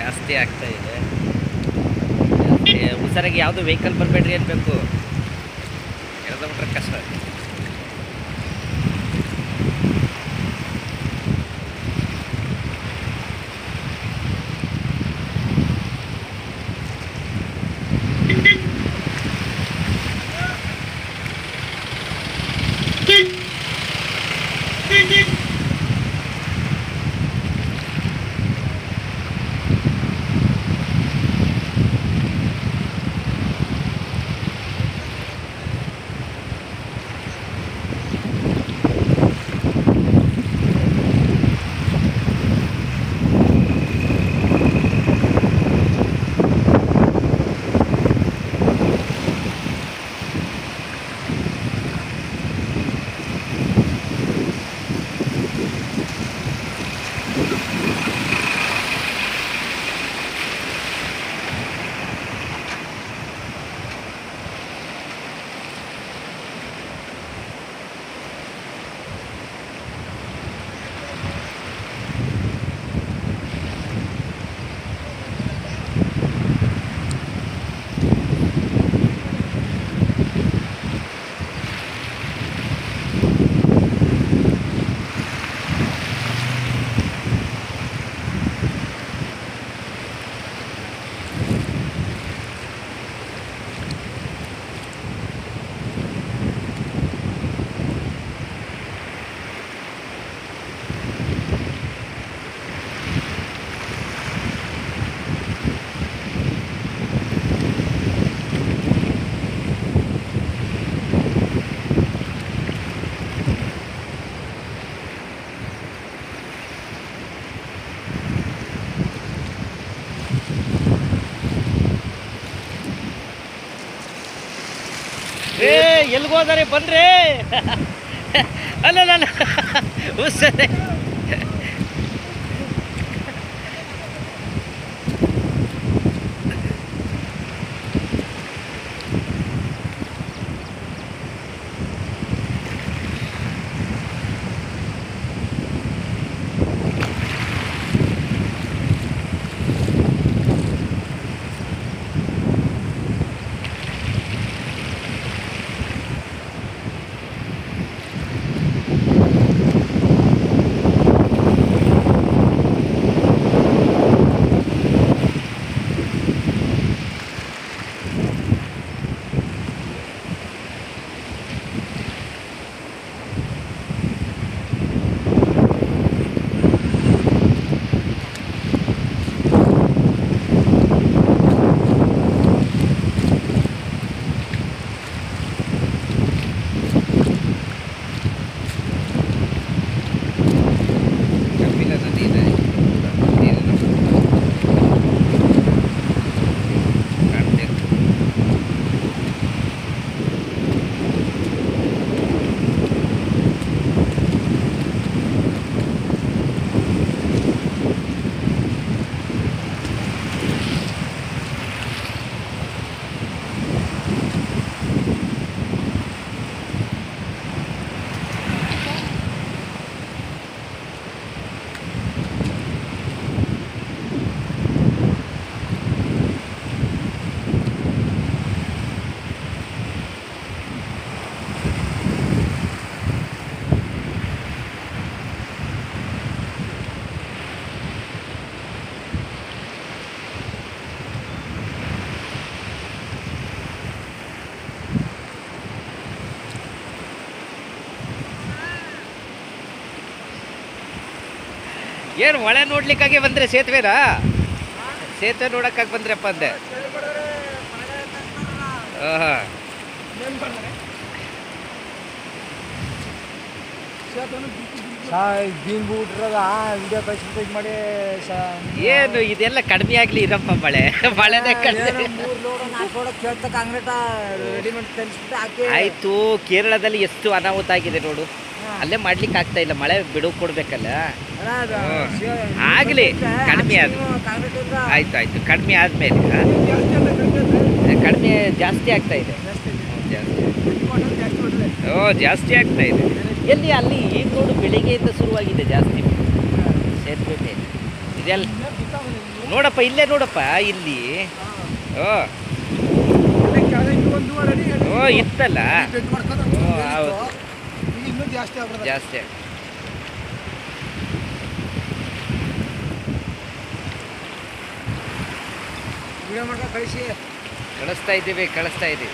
ಜಾಸ್ತಿ ಆಗ್ತಾ ಇದೆ ಜಾಸ್ತಿ ಹುಷಾರಾಗಿ ಯಾವುದು ವೆಹಿಕಲ್ ಬರಬೇಡ್ರಿ ಅನ್ಬೇಕು ಎಳ್ದು ಬಿಟ್ರೆ ಕಷ್ಟ ಏ ಎಲ್ಗೋದಾರೆ ಬನ್ರಿ ಅಲ್ಲ ಹುಷಾರೆ ಕಪಿಲ ನದಿ ಇದೆ ನೀರಿನ ಕಾಣ್ತಿದೆ ಏನು ಮಳೆ ನೋಡ್ಲಿಕ್ಕಾಗಿ ಬಂದ್ರೆ ಸೇತುವೆನಾ ಸೇತುವೆ ನೋಡಕ್ಕಾಗಿ ಬಂದ್ರಪ್ಪ ಅಂದೆ ಆಹಾ. ಬೀನ್ ಬಿಟ್ರಾಗ ವಿಡಿಯೋ ಕಳ್ಸಿ ಮಾಡಿ ಏನು ಇದೆಲ್ಲ ಕಡಿಮೆ ಆಗ್ಲಿ ಇರಪ್ಪ ಮಳೆ ಮಳೆನೇ ಕಡಿಮೆ ಮೂರು ಲೋಡ್ ನಾಲ್ಕು ಲೋಡ್ ಕೇಳ್ತಾ ಕಾಂಕ್ರೀಟ ರೆಡಿಮೇಡ್ ತರಿಸ್ಬಿಟ್ಟು ಹಾಕಿ ಆಯ್ತು ಕೇರಳದಲ್ಲಿ ಎಷ್ಟು ಅನಾಹುತ ಆಗಿದೆ ನೋಡು ಅಲ್ಲೇ ಮಾಡ್ಲಿಕ್ಕೆ ಆಗ್ತಾ ಇಲ್ಲ ಮಳೆ ಬಿಡುವು ಕೊಡ್ಬೇಕಲ್ಲ ಅಣ್ಣ, ಅದು ಹ್ಮ್. ಶಿವ- ಆಗ್ಲಿ, ಇರುತ್ತೆ, ಕಡಿಮೆ ಆದ್ರೆ. ನೀವು ಕಾಂಕ್ರೀಟ್ ಇಂದ ಆಯ್ತು ಆಯ್ತು ಕಡಿಮೆ ಆದ್ಮೇಲೆ ಆ, ಜಾಸ್ತಿ ಅಂದ್ರೆ ಕಡಿಮೆ ಅಂದ್ರೆ ಕಡಿಮೆ ಜಾಸ್ತಿ ಆಗ್ತಾ ಇದೆ ಜಾಸ್ತಿ ಇದೆ. ಹ್ಮ್, ಜಾಸ್ತಿ ಕಡಿಮೆ ಮಾಡೋದು ಜಾಸ್ತಿ ಮಾಡಿದ್ರೆ. ಓ ಜಾಸ್ತಿ ಆಗ್ತಾ ಇದೆ ಎಲ್ಲಿ ಅಲ್ಲಿ ಈಗ ನೋಡು ಬೆಳಿಗ್ಗೆಯಿಂದ ಶುರುವಾಗಿದೆ ಜಾಸ್ತಿ ಸೇತುವೆ ಮೇಲೆ ಇದೆಲ್ಲ ಇನ್ನೂ ಬಿತ್ತಾವಲ್ಲ, ನೋಡಪ್ಪ ಇಲ್ಲೇ ನೋಡಪ್ಪ ಇಲ್ಲಿ ಓ ಓ ಇತ್ತಲ್ಲ ಓ, ಹೌದು. ಇನ್ನೂ ಜಾಸ್ತಿ ಆಗ್ಬಿಡ್ತದೆ ಜಾಸ್ತಿ ವಿಡಿಯೋ ಮಾಡ್ಕೊ ಕಳಿಸಿ ಕಳಿಸ್ತಾ ಇದ್ದೀವಿ ಕಳಿಸ್ತಾ ಇದ್ದೀವಿ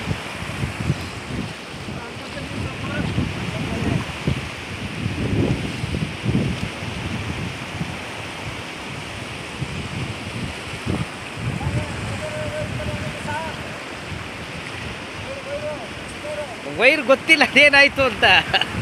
ವೈರ್ ಗೊತ್ತಿಲ್ಲ ಅದೇನಾಯ್ತು ಅಂತ